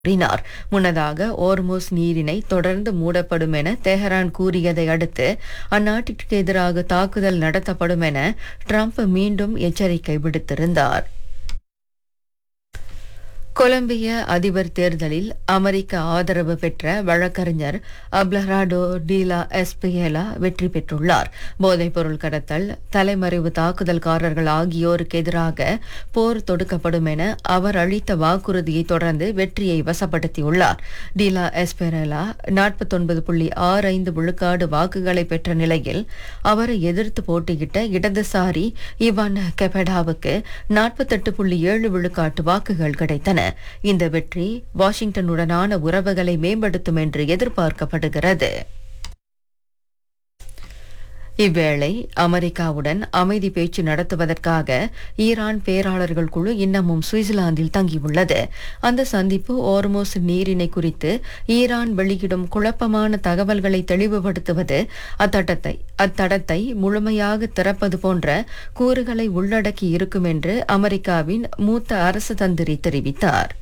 கூறினார் முன்னதாக ஓர்மோஸ் நீரிணை தொடர்ந்து மூடப்படும் என தெஹரான் கூறியதை அடுத்து அந்நாட்டிற்கு எதிராக தாக்குதல் நடத்தப்படும் என ட்ரம்ப் மீண்டும் எச்சரிக்கை விடுத்திருந்தார் கொலம்பிய அதிபர் தேர்தலில் அமெரிக்க ஆதரவு பெற்ற வழக்கறிஞர் அப்லஹாடோ டீலா எஸ்பியலா வெற்றி பெற்றுள்ளார் போதைப்பொருள் கடத்தல் தலைமறைவு தாக்குதல்காரர்கள் ஆகியோருக்கு எதிராக போர் தொடுக்கப்படும் என அவர் அளித்த வாக்குறுதியை தொடர்ந்து வெற்றியை வசப்படுத்தியுள்ளார் டீலா எஸ்பெரலா நாற்பத்தொன்பது புள்ளி ஆறு ஐந்து விழுக்காடு வாக்குகளை பெற்ற நிலையில் அவரை எதிர்த்து போட்டியிட்ட இடதுசாரி இவான் கெபடாவுக்கு நாற்பத்தெட்டு புள்ளி ஏழு விழுக்காட்டு வாக்குகள் கிடைத்தன இந்த வெற்றி வாஷிங்டனுடனான உறவுகளை மேம்படுத்தும் என்று எதிர்பார்க்கப்படுகிறது இவ்வேளை அமெரிக்காவுடன் அமைதி பேச்சு நடத்துவதற்காக ஈரான் பேராளர்கள் குழு இன்னமும் சுவிட்சர்லாந்தில் தங்கியுள்ளது அந்த சந்திப்பு ஓர்மோஸ் நீரிணை குறித்து ஈரான் வெளியிடும் குழப்பமான தகவல்களை தெளிவுபடுத்துவது அத்தடத்தை அத்தடத்தை முழுமையாக திறப்பது போன்ற கூறுகளை உள்ளடக்கி இருக்கும் என்று அமெரிக்காவின் மூத்த அரசு தந்திரி தெரிவித்தார்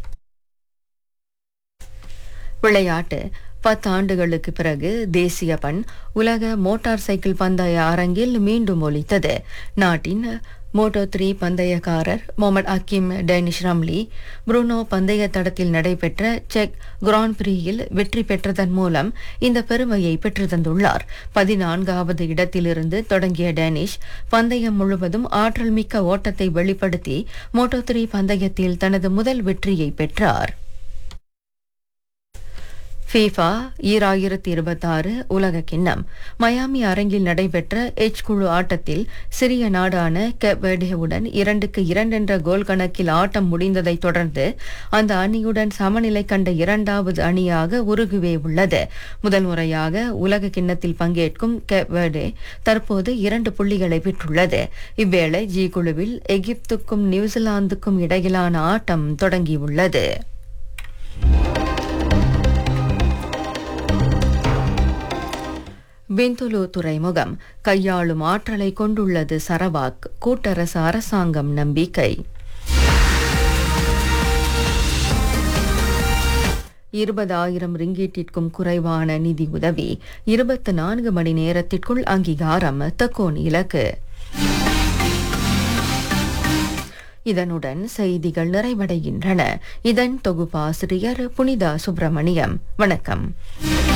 விளையாட்டு பத்தாண்டுகளுக்கு பிறகு தேசிய பண் உலக மோட்டார் சைக்கிள் பந்தய அரங்கில் மீண்டும் ஒலித்தது நாட்டின் மோட்டோ த்ரீ பந்தயக்காரர் Muhammad Hakim Danish Ramli Brno பந்தய தடத்தில் நடைபெற்ற செக் கிராண்ட் பிரியில் வெற்றி பெற்றதன் மூலம் இந்த பெருமையை பெற்று தந்துள்ளார் பதினான்காவது இடத்திலிருந்து தொடங்கிய டேனிஷ் பந்தயம் முழுவதும் ஆற்றல் மிக்க ஓட்டத்தை வெளிப்படுத்தி மோட்டோ த்ரீ பந்தயத்தில் தனது முதல் வெற்றியை பெற்றார் ஃபீஃபா ஈராயிரத்தி இருபத்தாறு உலக கிண்ணம் மயாமி அரங்கில் நடைபெற்ற எச் குழு ஆட்டத்தில் சிறிய நாடான கெபெடேவுடன் இரண்டுக்கு இரண்டென்ற கோல் கணக்கில் ஆட்டம் முடிந்ததை தொடர்ந்து அந்த அணியுடன் சமநிலை கண்ட இரண்டாவது அணியாக உருகுவே உள்ளது முதல் முறையாக உலக கிண்ணத்தில் பங்கேற்கும் கெபெடே தற்போது இரண்டு புள்ளிகளை பெற்றுள்ளது இவ்வேளை ஜி குழுவில் எகிப்துக்கும் நியூசிலாந்துக்கும் இடையிலான ஆட்டம் தொடங்கியுள்ளது பிந்துலு துறைமுகம் கையாளும் ஆற்றலை கொண்டுள்ளது சரவாக் கூட்டரசு அரசாங்கம் நம்பிக்கை இருபதாயிரம் ரிங்கீட்டிற்கும் குறைவான நிதி உதவி இருபத்தி நான்கு மணி நேரத்திற்குள் அங்கீகாரம் தக்கோன் இலக்கு இதனுடன் செய்திகள் நிறைவடைகின்றன இதன் தொகுப்பாசிரியர் புனிதா சுப்பிரமணியம் வணக்கம்